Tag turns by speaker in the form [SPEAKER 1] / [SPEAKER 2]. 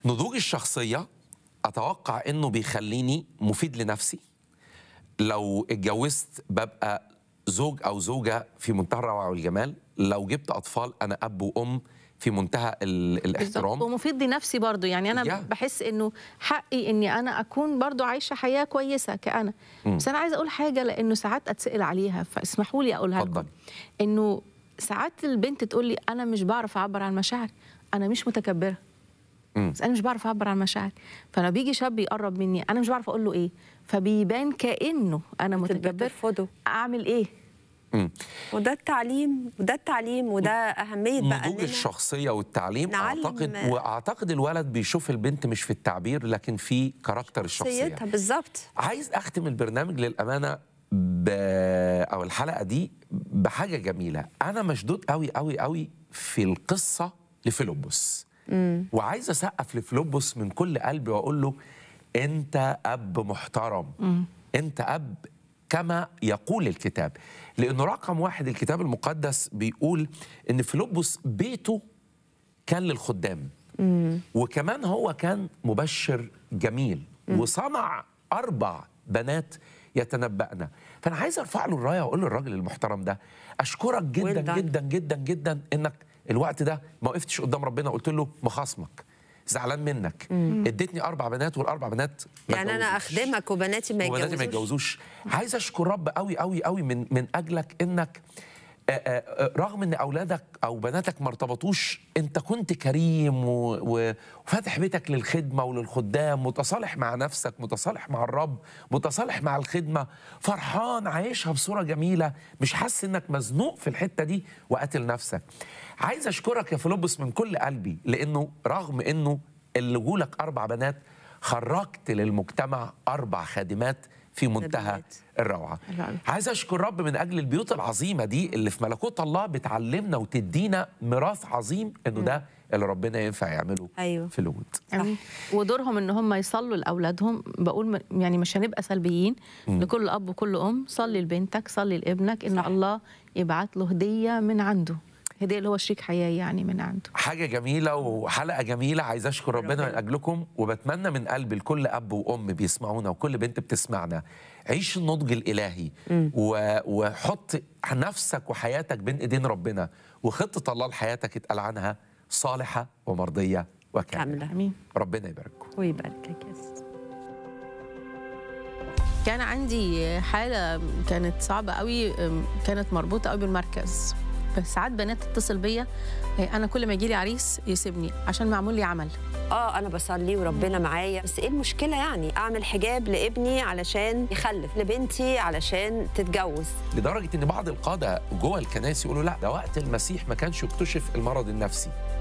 [SPEAKER 1] نضوج الشخصية أتوقع إنه بيخليني مفيد لنفسي لو اتجوزت ببقى زوج أو زوجة في منتهى الروعة والجمال لو جبت أطفال أنا أب وأم في منتهى ال-
[SPEAKER 2] بالظبط
[SPEAKER 1] الاحترام
[SPEAKER 2] ومفيد لنفسي برضو يعني انا
[SPEAKER 1] Yeah.
[SPEAKER 2] بحس انه حقي اني انا اكون برضو عايشه حياه كويسه كأنا بس انا عايزه اقول حاجه لانه ساعات اتسال عليها فاسمحوا لي اقولها لكم
[SPEAKER 1] اتفضلي.
[SPEAKER 2] انه ساعات البنت تقول لي انا مش بعرف اعبر عن مشاعري انا مش متكبره
[SPEAKER 1] مم.
[SPEAKER 2] بس انا مش بعرف اعبر عن مشاعري فانا بيجي شاب يقرب مني انا مش بعرف اقول له ايه فبيبان كانه انا
[SPEAKER 3] تبقى
[SPEAKER 2] متكبر
[SPEAKER 3] ترفضه
[SPEAKER 2] اعمل ايه
[SPEAKER 1] مم.
[SPEAKER 3] وده التعليم وده التعليم وده اهميه بقى
[SPEAKER 1] نضوج
[SPEAKER 3] إننا
[SPEAKER 1] الشخصية والتعليم
[SPEAKER 3] نعلم-
[SPEAKER 1] أعتقد وأعتقد الولد بيشوف البنت مش في التعبير لكن في كاركتر الشخصية
[SPEAKER 3] شخصيتها بالظبط
[SPEAKER 1] عايز اختم البرنامج للامانه ب... او الحلقه دي بحاجه جميله انا مشدود قوي قوي قوي في القصه لفيلبس وعايز اسقف لفيلبس من كل قلبي واقول له انت اب محترم انت اب كما يقول الكتاب لانه رقم واحد الكتاب المقدس بيقول ان فيلبس بيته كان للخدام وكمان هو كان مبشر جميل وصنع اربع بنات يتنبأنا فانا عايز ارفع له الرايه واقول للراجل المحترم ده اشكرك جدا
[SPEAKER 3] Well done.
[SPEAKER 1] جدا جدا جدا انك الوقت ده ما وقفتش قدام ربنا قلت له مخاصمك زعلان منك اديتني اربع بنات والاربع بنات ما
[SPEAKER 3] يعني انا
[SPEAKER 1] اتجوزوش.
[SPEAKER 3] اخدمك وبناتي ما
[SPEAKER 1] وبناتي ما
[SPEAKER 3] يتجوزوش
[SPEAKER 1] يتجوزوش عايز اشكر رب قوي قوي قوي من من اجلك انك آه، آه، آه، رغم ان اولادك او بناتك ما ارتبطوش انت كنت كريم و- و- وفاتح بيتك للخدمه وللخدام متصالح مع نفسك متصالح مع الرب متصالح مع الخدمه فرحان عايشها بصوره جميله مش حاسس انك مزنوق في الحته دي وقاتل نفسك عايز اشكرك يا فيلبس من كل قلبي لانه رغم انه اللي جولك اربع بنات خرجت للمجتمع اربع خادمات في منتهى
[SPEAKER 3] خادمات.
[SPEAKER 1] الروعه
[SPEAKER 2] حلو أوي.
[SPEAKER 1] عايز اشكر رب من اجل البيوت العظيمه دي اللي في ملكوت الله بتعلمنا وتدينا ميراث عظيم انه ده اللي ربنا ينفع يعمله
[SPEAKER 3] أيوة.
[SPEAKER 1] في الوجود
[SPEAKER 2] أمين. ودورهم ان هم يصلوا لاولادهم بقول م- يعني مش هنبقى سلبيين لكل اب وكل ام صلي لبنتك صلي لابنك ان الله يبعت له هديه من عنده هديه اللي هو شريك حياه يعني من عنده
[SPEAKER 1] حاجه جميله وحلقه جميله عايز اشكر ربنا من اجلكم وبتمنى من قلبي لكل اب وام بيسمعونا وكل بنت بتسمعنا عيش النضج الالهي و... وحط نفسك وحياتك بين ايدين ربنا وخطه الله لحياتك اتقال عنها صالحه ومرضيه وكامله
[SPEAKER 3] كامله
[SPEAKER 2] امين
[SPEAKER 1] ربنا يبارككم
[SPEAKER 3] ويباركك يا ست
[SPEAKER 2] كان عندي حاله كانت صعبه قوي أم، كانت مربوطه قوي بالمركز بس ساعات بنات تتصل بيا إيه، انا كل ما يجي لي عريس يسيبني عشان معمول لي عمل
[SPEAKER 3] اه انا بصلي وربنا معايا بس ايه المشكله يعني اعمل حجاب لابني علشان يخلف لبنتي علشان تتجوز
[SPEAKER 1] لدرجه ان بعض القاده جوه الكنائس يقولوا لا ده وقت المسيح ما كانش يكتشف المرض النفسي